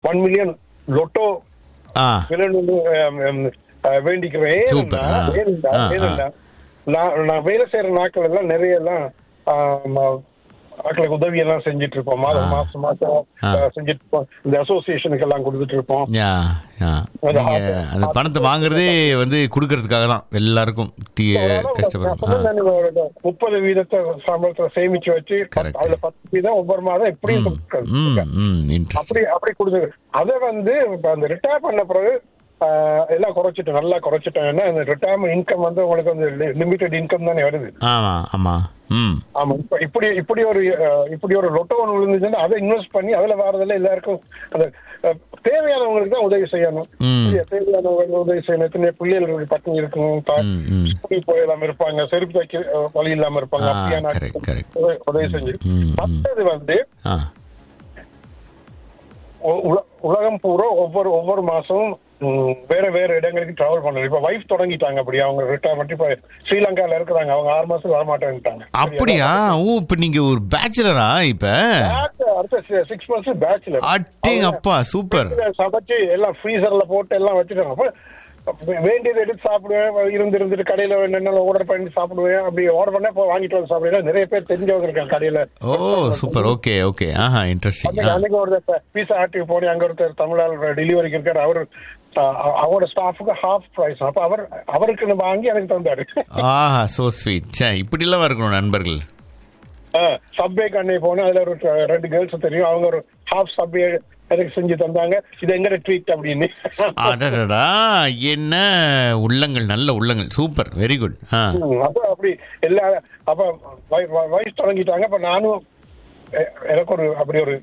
One million Lotto ஆ விளையாண்டு வேண்டிக்கிறேன் Super. ஏனென்றா, ஆ. ஏனென்றா, ஆ, ஆ. ஏனென்றா, நான் நான் வேலை செய்யற நாட்கள் எல்லாம் நிறைய எல்லாம் மக்களுக்கு உதவி எல்லாம் செஞ்சுட்டு இருப்போம் மாதம் ஆ. மாசம் மாசம் ஆ. ஆ, செஞ்சுட்டு இருப்போம் இந்த அசோசியேஷனுக்கு எல்லாம் கொடுத்துட்டு இருப்போம் யா யா அது நீங்க ஆ- அந்த பணத்தை வாங்குறதே வந்து கொடுக்கறதுக்காக தான் எல்லாருக்கும் தீ கஷ்டப்படும் ஆ. முப்பது வீதத்தை சம்பளத்துல சேமிச்சு வச்சு Correct. அதுல பத்து வீதம் ஒவ்வொரு மாதம் எப்படியும் ம் கொடுக்கறது. ம் இன்ட்ரெஸ்ட் அப்படி அப்படி கொடுத்து அதை வந்து இப்ப அந்த ரிட்டையர் பண்ண பிறகு ஆஹ், எல்லாம் குறைச்சிட்டோம் நல்லா குறைச்சிட்டோம் ஏன்னா இந்த ரிட்டையர்மெண்ட் இன்கம் வந்து உங்களுக்கு வந்து லிமிடெட் இன்கம் தானே வருது ஆமா ஆமா ம் ஆமா இப்ப இப்படி இப்படி ஒரு அஹ், இப்படி ஒரு லொட்டோ ஒன்று விழுந்துச்சுன்னா அதை இன்வெஸ்ட் பண்ணி அதுல வரதுல எல்லாருக்கும் அந்த அஹ், தேவையானவங்களுக்கு தான் உதவி செய்யணும் ம். இல்லையா? தேவையானவங்களுக்கு உதவி செய்யணும் எத்தனை பிள்ளைகள் பட்டினி இருக்கும் பா- ம், ம். ஸ்கூல் போயிடாம இருப்பாங்க செருப்பு தைக்க அஹ், வழி இல்லாம இருப்பாங்க ஆ, அப்படியான correct, correct. உதவி- உதவி செஞ்சு ம், ம். மற்றது வந்து ஆ உ- உல- உலகம் பூரா ஒவ்வொரு ஒவ்வொரு மாசமும் ம், வேற வேற இடங்களுக்கு டிராவல் பண்ணணும் இப்ப வைஃப் தொடங்கிட்டாங்க அப்படி அவங்க ரிட்டையர்மெண்ட் இப்ப ஸ்ரீலங்கால இருக்கிறாங்க அவங்க ஆறு மாசம் வர மாட்டேன்ட்டாங்க அப்படியா ஓ இப்ப நீங்க ஒரு பேச்சுலரா இப்ப அடுத்த சிக்ஸ் மந்த்ஸ் பேச்சுலர் அட்டிங் அப்பா சூப்பர் சமைச்சு எல்லாம் ஃப்ரீசர்ல போட்டு எல்லாம் வச்சுட்டாங்க அப்ப வே- வேண்டியதை எடுத்து சாப்பிடுவேன் இருந்து இருந்துட்டு கடையில வேணும்னாலும் ஆர்டர் பண்ணி சாப்பிடுவேன் அப்படி ஆர்டர் பண்ண போய் வாங்கிட்டு வந்து சாப்பிடுவேன் நிறைய பேர் தெரிஞ்சவங்க இருக்காங்க கடையில ஓ சூப்பர் ஓகே ஓகே ஆஹா இன்ட்ரெஸ்டிங் அன்னைக்கு அன்னைக்கு ஒரு பீஸா ஆட்டுக்கு போனேன் அங்க ஒருத்தர் தமிழால் டெலிவரிக்கு இருக்காரு அவர் அவரோட ஸ்டாஃபுக்கு ஹாஃப் பிரைஸ் அப்ப அவர் அவருக்கு வாங்கி எனக்கு தந்தாரு ஆஹா சோ ஸ்வீட் சே இப்படிலாம் இருக்கணும் நண்பர்கள் சப்வே கண்ணை போனேன் அதுல ஒரு ரெண்டு கேர்ள்ஸ் தெரியும் அவங்க ஒரு ஹாஃப் சப்வே எனக்கு செஞ்சு தந்தாங்க இது எங்க ட்ரீட் அப்படின்னு அடடடா என்ன உள்ளங்கள் நல்ல உள்ளங்கள் சூப்பர் வெரி குட் ஆ ம், அப்ப அப்படி எல்லா அப்ப வய- வய- வயசு தொடங்கிட்டாங்க அப்ப நானும் எ- எனக்கு ஒரு அப்படி ஒரு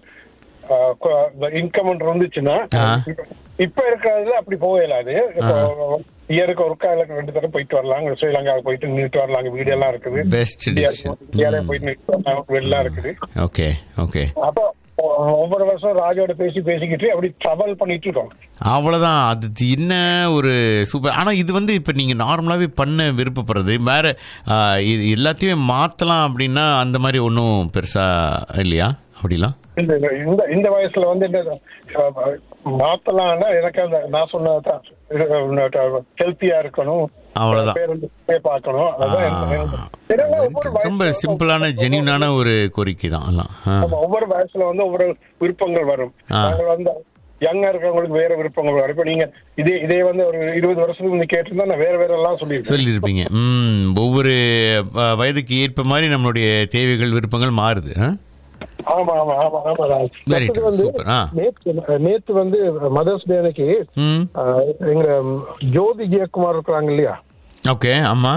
இன்கம் இருந்துச்சுன்னா ஆ. இப்ப- இப்ப இருக்கிறதுல அப்படி போகலாது இயருக்கு ஒருக்கா எனக்கு ரெண்டு தடவை போயிட்டு வரலாம் ஸ்ரீலங்காவுக்கு போயிட்டு நின்றுட்டு வரலாம் வீடு எல்லாம் இருக்குது பெஸ்ட் டிசிஷன் இந்தியாவிலே போயிட்டு நின்னுட்டு வரலாம், வெளிலாம் இருக்குது ஓகே ஓகே அப்ப ஒ- ஒவ்வொரு வருஷம் ராஜோட பேசி பேசிக்கிட்டு அப்படி ட்ராவல் பண்ணிட்டு இருக்கோம் அவ்வளவுதான் அது என்ன ஒரு சூப்பர் ஆனா இது வந்து இப்ப நீங்க நார்மலாவே பண்ண விருப்பப்படுறது வேற ஆ, இது எல்லாத்தையுமே மாத்தலாம் அப்படின்னா அந்த மாதிரி ஒன்றும் பெருசா இல்லையா அப்படிலாம் இந்த இந்த இந்த வயசுல வந்து என்ன அஹ், மாத்தலாம்னா எனக்கு அந்த நான் சொன்னதுதான் ஹெல்த்தியா இருக்கணும் அவ்வளவுதான். பேருந்து பார்க்கணும் அதான் எனக்கு- எனக்கு- இதெல்லாம் ஒவ்வொரு ரொம்ப வயசுல- சிம்பிளான ஜெனியூனான ஒரு கோரிக்கை தான் எல்லாம் ஆ. ஆமா, ஒவ்வொரு வயசுல வந்து ஒவ்வொரு விருப்பங்கள் வரும் ஆ. நாங்கள் வந்து யங்கா இருக்கிறவங்களுக்கு வேற விருப்பங்கள் வரும் இப்ப நீங்க இதே இதே வந்து ஒரு இருபது வருஷத்துக்கு முந்தி கேட்டிருந்தா நான் வேற வேற எல்லாம் சொல்லியிருக்கேன் சொல்லியிருப்பீங்க ம் ஒவ்வொரு அ, வயதுக்கு ஏற்ப மாதிரி நம்மளுடைய தேவைகள் விருப்பங்கள் மாறுது ஆ? ஆமா ஆமா ஆமா ஆமா ராஜ். Very அடுத்தது true. வந்து Super. ஆ. நேத்து நேத்து வந்து மதர்ஸ் டே அன்னைக்கு ம் ஆஹ், எங்க ஜோதி ஜெயக்குமார் இருக்கிறாங்க இல்லையா ஓகே ஆமா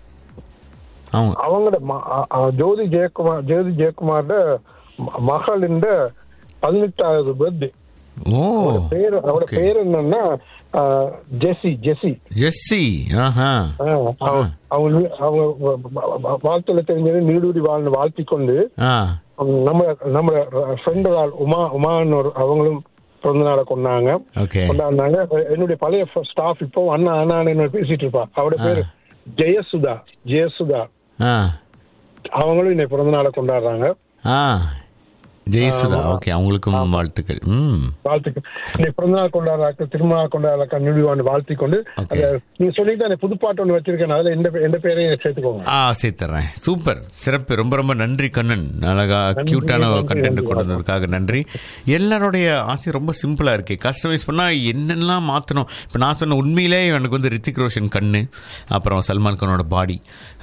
அவங்க அவங்களோட ம- அ- அ- ஜோதி ஜெயக்குமார் ஜோதி ஜெயக்குமாரோட ம- மகளின் பதினெட்டாவது பர்த்டே ஓ பேரு அவரோட Okay. பேர் என்னன்னா ஆஹ், ஜெசி ஜெசி ஜெஸ்ஸி ஆஹா ஆஹ், அவங்க அவங்க வீ- அவங்க வ- வ- வ- வாழ்த்துல தெரிஞ்சது நீடூடி வாழ்ந்து வாழ்த்தி கொண்டு ஆ அவங்க நம்ம நம்ம ஃப்ரெண்டு உமா உமான்னு ஒரு அவங்களும் பிறந்த நாளை கொண்டாங்க ஓகே கொண்டாடினாங்க என்னுடைய பழைய ஸ்டாஃப் இப்போ அண்ணா அண்ணா என்ன பேசிட்டு இருப்பா அவரோட பேரு ஜெயசுதா ஜெயசுதா ஆ அவங்களும் இன்னைக்கு பிறந்த நாளை கொண்டாடுறாங்க ஆ ஜெயசுதா ஓகே அவங்களுக்கும் வாழ்த்துக்கள் ம் வாழ்த்துக்கள் இன்னைக்கு பிறந்த நாள் கொண்டாடுறாங்க திருமண கொண்டாடுறாங்க நுடிவான்னு வாழ்த்தி கொண்டு Okay. அதை நீங்க சொல்லிட்டு அந்த புதுப்பாட்டு ஒண்ணு வச்சிருக்கேன் அதுல எந்த எந்த பேரையும் சேர்த்துக்கோங்க ஆ சேர்த்துறேன் சூப்பர் சிறப்பு ரொம்ப ரொம்ப நன்றி கண்ணன் அழகா நன்றி, கியூட்டான நன்றி, கண்டென்ட் நன்றி. கொண்டு வந்ததுக்காக நன்றி எல்லாருடைய ஆசை ரொம்ப சிம்பிளா இருக்கு கஸ்டமைஸ் பண்ணா என்னெல்லாம் மாத்தணும் இப்போ நான் சொன்ன உண்மையிலே எனக்கு வந்து ரித்திக் ரோஷன் கண்ணு அப்புறம் சல்மான் கானோட பாடி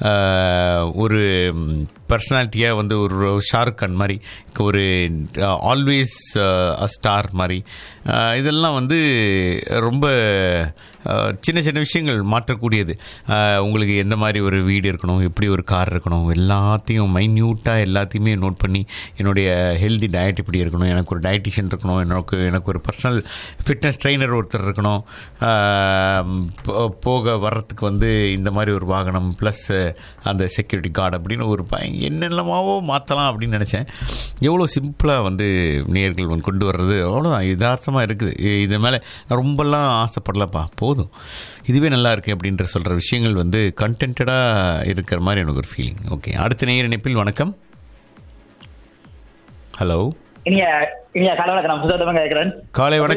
ஒரு பர்சனாலிட்டியாக வந்து ஒரு ஷாருக் கான் மாதிரி ஒரு ஆல்வேஸ் ஸ்டார் மாதிரி அஹ், இதெல்லாம் வந்து ரொம்ப அஹ், சின்ன சின்ன விஷயங்கள் மாற்றக்கூடியது அஹ், உங்களுக்கு எந்த மாதிரி ஒரு வீடு இருக்கணும் எப்படி ஒரு கார் இருக்கணும் எல்லாத்தையும் மைன்யூட்டாக எல்லாத்தையுமே நோட் பண்ணி என்னுடைய ஹெல்தி டயட் இப்படி இருக்கணும் எனக்கு ஒரு டயட்டிஷியன் இருக்கணும் எனக்கு எனக்கு ஒரு பர்சனல் ஃபிட்னஸ் ட்ரெயினர் ஒருத்தர் இருக்கணும் அஹ், போ- போக வர்றதுக்கு வந்து இந்த மாதிரி ஒரு வாகனம் ப்ளஸ் அந்த செக்யூரிட்டி கார்டு அப்படின்னு ஒரு பய என்னென்னமாவோ மாற்றலாம் அப்படின்னு நினச்சேன் எவ்வளோ சிம்பிளாக வந்து நேர்கள் வந்து கொண்டு வர்றது அவ்வளோதான் யதார்த்தமாக இருக்குது இ- இது மேலே நான் ரொம்பலாம் ஆசைப்படலப்பா போதும் இதுவே நல்லா இருக்கு அப்படின்ற சொல்கிற விஷயங்கள் வந்து கண்டென்டாக இருக்கிற மாதிரி எனக்கு ஒரு ஃபீலிங் ஓகே அடுத்த நேர் இணைப்பில் வணக்கம் ஹலோ இனிய இனிய கடவுளுக்கு நான் புத்தகத்தவங்க கேட்கிறேன் காலை வணக்கம்